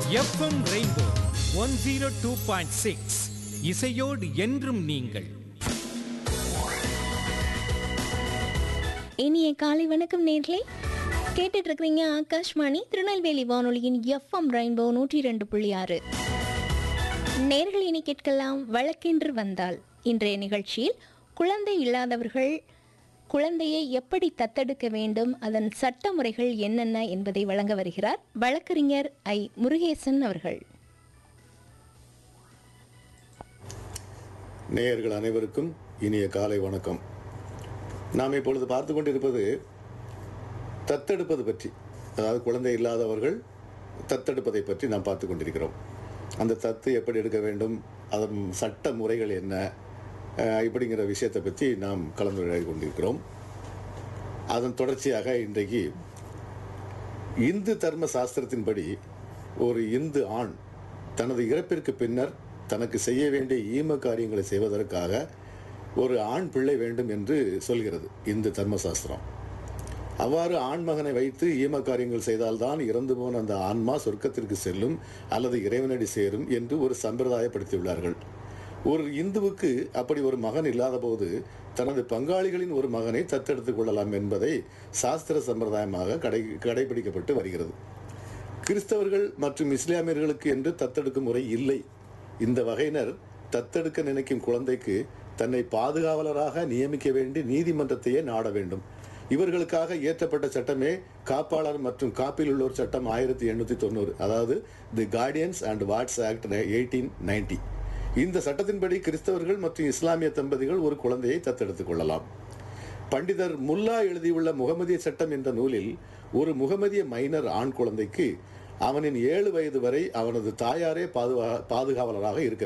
FM rainbow one zero two point six இசையோடு என்றும் நீங்கள் இனிய காலை வணக்கம் நேர்களே கேட்டுட்டு இருக்கிறீங்க ஆகாஷ்வாணி திருநெல்வேலி வானொலியின் எஃப்எம் ரெயின்போ நூற்றி ரெண்டு புள்ளி ஆறு நேர்கள் இனி கேட்கலாம் வழக்கென்று வந்தால் இன்றைய நிகழ்ச்சியில் குழந்தை இல்லாதவர்கள் குழந்தையை எப்படி தத்தெடுக்க வேண்டும் அதன் சட்ட முறைகள் என்னென்ன என்பதை வழங்க வருகிறார் வழக்கறிஞர் ஐ முருகேசன் அவர்கள் நேயர்கள் அனைவருக்கும் இனிய காலை வணக்கம் நாம் இப்பொழுது பார்த்து கொண்டிருப்பது தத்தெடுப்பது பற்றி அதாவது குழந்தை இல்லாதவர்கள் தத்தெடுப்பதை பற்றி நாம் பார்த்து கொண்டிருக்கிறோம் அந்த தத்து எப்படி எடுக்க வேண்டும் அதன் சட்ட முறைகள் என்ன அஹ், இப்படிங்கிற விஷயத்தை பற்றி நாம் கலந்துரையாடி கொண்டிருக்கிறோம் அதன் தொடர்ச்சியாக இன்றைக்கு இந்து தர்ம சாஸ்திரத்தின்படி ஒரு இந்து ஆண் தனது இறப்பிற்கு பின்னர் தனக்கு செய்ய வேண்டிய ஈம காரியங்களை செய்வதற்காக ஒரு ஆண் பிள்ளை வேண்டும் என்று சொல்கிறது இந்து தர்மசாஸ்திரம் அவ்வாறு ஆண் மகனை வைத்து ஈம காரியங்கள் செய்தால்தான் இறந்து போன அந்த ஆன்மா சொர்க்கத்திற்கு செல்லும் அல்லது இறைவனடி சேரும் என்று ஒரு சம்பிரதாயப்படுத்தியுள்ளார்கள் ஒரு இந்துவுக்கு அப்படி ஒரு மகன் இல்லாத போது தனது பங்காளிகளின் ஒரு மகனை தத்தெடுத்துக் கொள்ளலாம் என்பதை சாஸ்திர சம்பிரதாயமாக கடை கடைபிடிக்கப்பட்டு வருகிறது கிறிஸ்தவர்கள் மற்றும் இஸ்லாமியர்களுக்கு என்று தத்தெடுக்கும் முறை இல்லை இந்த வகையினர் தத்தெடுக்க நினைக்கும் குழந்தைக்கு தன்னை பாதுகாவலராக நியமிக்க வேண்டி நீதிமன்றத்தையே நாட வேண்டும் இவர்களுக்காக இயற்றப்பட்ட சட்டமே காப்பாளர் மற்றும் காப்பில் உள்ளோர் சட்டம் ஆயிரத்தி எண்ணூற்றி தொண்ணூறு அதாவது the guardians and wards act eighteen ninety இந்த சட்டத்தின்படி கிறிஸ்தவர்கள் மற்றும் இஸ்லாமிய தம்பதிகள் ஒரு குழந்தையை தத்தெடுத்துக் கொள்ளலாம் பண்டிதர் முல்லா எழுதியுள்ள முகமதிய சட்டம் என்ற நூலில் ஒரு முகமதிய மைனர் ஆண் குழந்தைக்கு அவனின் ஏழு வயது வரை அவனது தாயாரே பாதுகா பாதுகாவலராக இருக்க